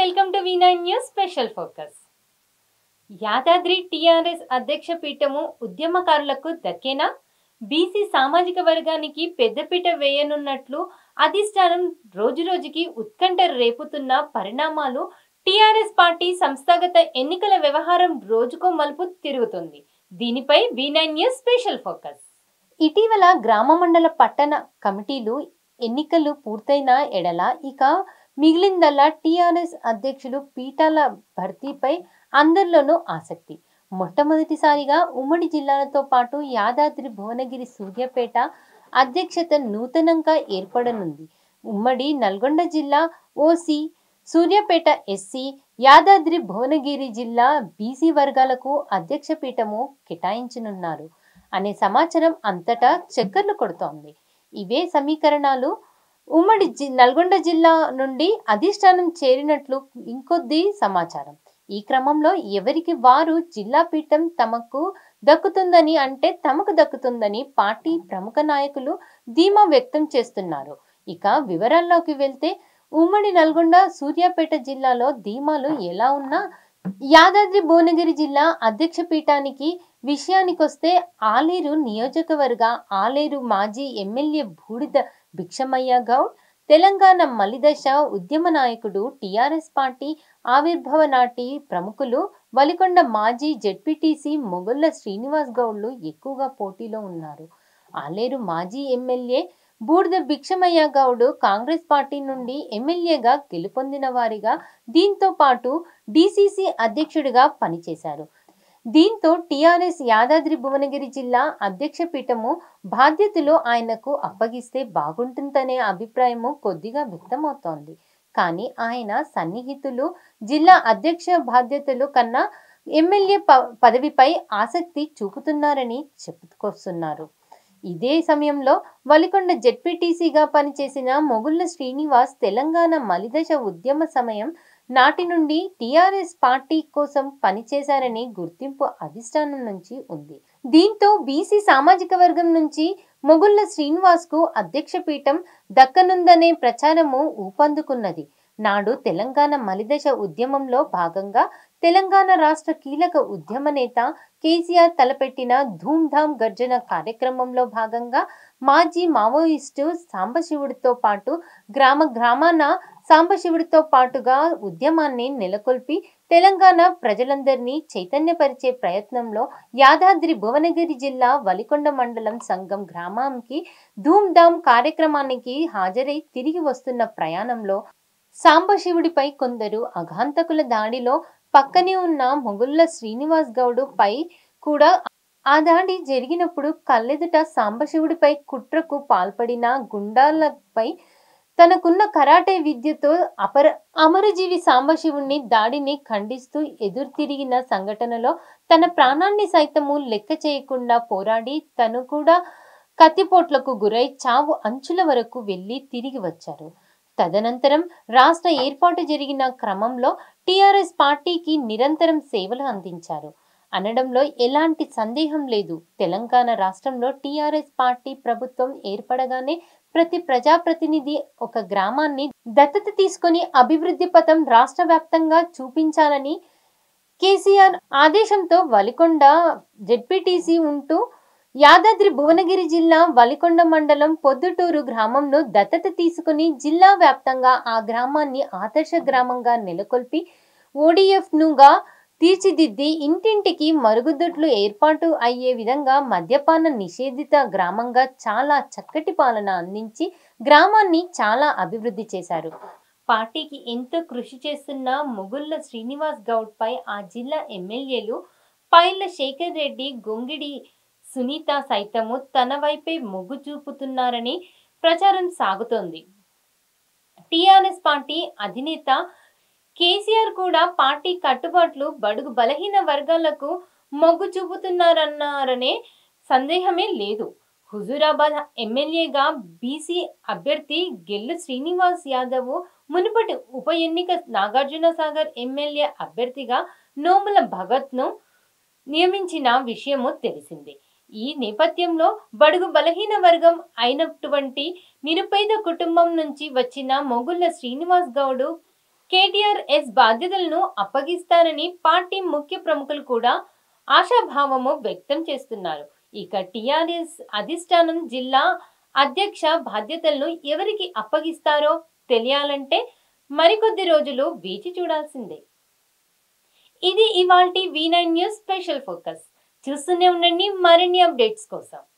welcome to V nine news special focus Yadadri TRS అధ్యక్ష పీఠము ఉద్యమకారులకు దక్కేనా బీసీ సామాజిక వర్గానికి పెద్దపీట వేయనున్నట్లు అధిష్టానం రోజురోజుకి ఉత్కంఠ రేపుతున్న పరిణామాలు టిఆర్ఎస్ పార్టీ సంస్థాగత ఎన్నికల వ్యవహారం రోజుకో మలుపు తిరుగుతుంది దీనిపై V nine news special focus ఇటీవల గ్రామ మండల పట్టణ కమిటీలు ఎన్నికలు పూర్తయిన ఎడల ఇక మిగిలిందల్లా టిఆర్ఎస్ అధ్యక్షులు పీఠాల భర్తీపై అందరిలోనూ ఆసక్తి మొట్టమొదటిసారిగా ఉమ్మడి జిల్లాలతో పాటు యాదాద్రి భువనగిరి సూర్యాపేట అధ్యక్షత నూతనంగా ఏర్పడనుంది ఉమ్మడి నల్గొండ జిల్లా ఓసీ సూర్యాపేట ఎస్సీ యాదాద్రి భువనగిరి జిల్లా బీసీ వర్గాలకు అధ్యక్ష పీఠము కేటాయించనున్నారు అనే సమాచారం అంతటా చక్కర్లు కొడుతోంది ఇవే సమీకరణాలు ఉమ్మడి జి నల్గొండ జిల్లా నుండి అధిష్టానం చేరినట్లు ఇంకొద్ది సమాచారం ఈ క్రమంలో ఎవరికి వారు జిల్లా పీఠం తమకు దక్కుతుందని అంటే తమకు దక్కుతుందని పార్టీ ప్రముఖ నాయకులు ధీమా వ్యక్తం చేస్తున్నారు ఇక వివరాల్లోకి వెళ్తే ఉమ్మడి నల్గొండ సూర్యాపేట జిల్లాలో ధీమాలు ఎలా ఉన్నా యాదాద్రి భువనగిరి జిల్లా అధ్యక్ష పీఠానికి విషయానికొస్తే ఆలేరు నియోజకవర్గ ఆలేరు మాజీ ఎమ్మెల్యే బూడిద భిక్షమయ్య గౌడ్ తెలంగాణ మలిదశ ఉద్యమ నాయకుడు టిఆర్ఎస్ పార్టీ ఆవిర్భవ నాటి ప్రముఖులు వలికొండ మాజీ జెడ్పీటీసీ మొగుళ్ళ శ్రీనివాస్ గౌడ్లు ఎక్కువగా పోటీలో ఉన్నారు ఆలేరు మాజీ ఎమ్మెల్యే బూడిద భిక్షమయ్య గౌడ్ కాంగ్రెస్ పార్టీ నుండి ఎమ్మెల్యేగా గెలుపొందిన వారిగా దీంతో పాటు డిసిసి అధ్యక్షుడిగా పనిచేశారు దీంతో టిఆర్ఎస్ యాదాద్రి భువనగిరి జిల్లా అధ్యక్ష పీఠము బాధ్యతలు ఆయనకు అప్పగిస్తే బాగుంటుందనే అభిప్రాయము కొద్దిగా వ్యక్తమవుతోంది కానీ ఆయన సన్నిహితులు జిల్లా అధ్యక్ష బాధ్యతలు కన్నా ఎమ్మెల్యే ప పదవిపై ఆసక్తి చూపుతున్నారని చెప్పుకొస్తున్నారు ఇదే సమయంలో వలికొండ జెడ్పీటీసీగా పనిచేసిన మొగుళ్ళ శ్రీనివాస్ తెలంగాణ మలిదశ ఉద్యమ సమయం నాటి నుండి టిఆర్ఎస్ పార్టీ కోసం పనిచేశారని గుర్తింపు అధిష్టానం నుంచి ఉంది దీంతో బీసీ సామాజిక వర్గం నుంచి మొగుళ్ళ శ్రీనివాస్ కు అధ్యక్ష పీఠం దక్కనుందనే ప్రచారము ఊపందుకున్నది నాడు తెలంగాణ మలిదశ ఉద్యమంలో భాగంగా తెలంగాణ రాష్ట్ర కీలక ఉద్యమ నేత కేసీఆర్ తలపెట్టిన ధూమ్ధామ్ గర్జన కార్యక్రమంలో భాగంగా మాజీ మావోయిస్టు సాంబశివుడితో పాటు గ్రామ గ్రామాన సాంబశివుడితో పాటుగా ఉద్యమాన్ని నెలకొల్పి తెలంగాణ ప్రజలందరినీ చైతన్యపరిచే ప్రయత్నంలో యాదాద్రి భువనగిరి జిల్లా వలికొండ మండలం సంఘం గ్రామానికి ధూమ్ధామ్ కార్యక్రమానికి హాజరై తిరిగి వస్తున్న ప్రయాణంలో సాంబశివుడిపై కొందరు అఘాంతకుల దాడిలో పక్కనే ఉన్న మొగుళ్ళ శ్రీనివాస్ గౌడ్ పై కూడా ఆ దాడి జరిగినప్పుడు కళ్ళెదుట సాంబశివుడిపై కుట్రకు పాల్పడిన గుండాలపై తనకున్న కరాటే విద్యతో అపర అమరజీవి సాంబశివుణ్ణి దాడిని ఖండిస్తూ ఎదురు తిరిగిన సంఘటనలో తన ప్రాణాన్ని సైతము లెక్క చేయకుండా పోరాడి తను కూడా కత్తిపోట్లకు గురై చావు అంచుల వరకు వెళ్ళి తిరిగి వచ్చారు తదనంతరం రాష్ట్ర ఏర్పాటు జరిగిన క్రమంలో టిఆర్ఎస్ పార్టీకి నిరంతరం సేవలు అందించారు అనడంలో ఎలాంటి సందేహం లేదు తెలంగాణ రాష్ట్రంలో టిఆర్ఎస్ పార్టీ ప్రభుత్వం ఏర్పడగానే ప్రతి ప్రజాప్రతినిధి ఒక గ్రామాన్ని దత్తత తీసుకొని అభివృద్ధి పథం రాష్ట్ర వ్యాప్తంగా చూపించాలని కేసీఆర్ ఆదేశంతో వలికొండ జెడ్పీటీసీ ఉంటూ యాదాద్రి భువనగిరి జిల్లా వలికొండ మండలం పొద్దుటూరు గ్రామంలో దత్తత తీసుకుని జిల్లా వ్యాప్తంగా ఆ గ్రామాన్ని ఆదర్శ గ్రామంగా నెలకొల్పి ఓడిఎఫ్ నుగా తీర్చిదిద్ది ఇంటింటికి మరుగుదొడ్లు ఏర్పాటు అయ్యే విధంగా మద్యపాన నిషేధిత గ్రామంగా చాలా చక్కటి పాలన అందించి గ్రామాన్ని చాలా అభివృద్ధి చేశారు పార్టీకి ఎంతో కృషి చేస్తున్న ముగుళ్ళ శ్రీనివాస్ గౌడ్ పై ఆ జిల్లా ఎమ్మెల్యేలు పైల శేఖర్ రెడ్డి గొంగిడి సునీత సైతము తన వైపే మొగ్గు చూపుతున్నారని ప్రచారం సాగుతోంది టిఆర్ఎస్ పార్టీ అధినేత కేసీఆర్ కూడా పార్టీ కట్టుబాట్లు బడుగు బలహీన వర్గాలకు మొగ్గు చూపుతున్నారన్నారనే సందేహమే లేదు హుజూరాబాద్ ఎమ్మెల్యేగా బీసీ అభ్యర్థి గెల్లు శ్రీనివాస్ యాదవ్ మునుపటి ఉప ఎన్నిక నాగార్జున సాగర్ ఎమ్మెల్యే అభ్యర్థిగా నోముల భగత్ను నియమించిన విషయము తెలిసిందే ఈ నేపథ్యంలో బడుగు బలహీన వర్గం అయినటువంటి నిరుపేద కుటుంబం నుంచి వచ్చిన మొగుళ్ళ శ్రీనివాస్ గౌడ్ కేటీఆర్ ఎస్ బాధ్యతలను అప్పగిస్తారని పార్టీ ముఖ్య ప్రముఖులు కూడా ఆశాభావము వ్యక్తం చేస్తున్నారు ఇక టిఆర్ఎస్ అధిష్టానం జిల్లా అధ్యక్ష బాధ్యతలను ఎవరికి అప్పగిస్తారో తెలియాలంటే మరికొద్ది రోజులు వేచి చూడాల్సిందే ఇది ఇవాల్టి V nine news special focus చూస్తూనే ఉండండి మరిన్ని అప్డేట్స్ కోసం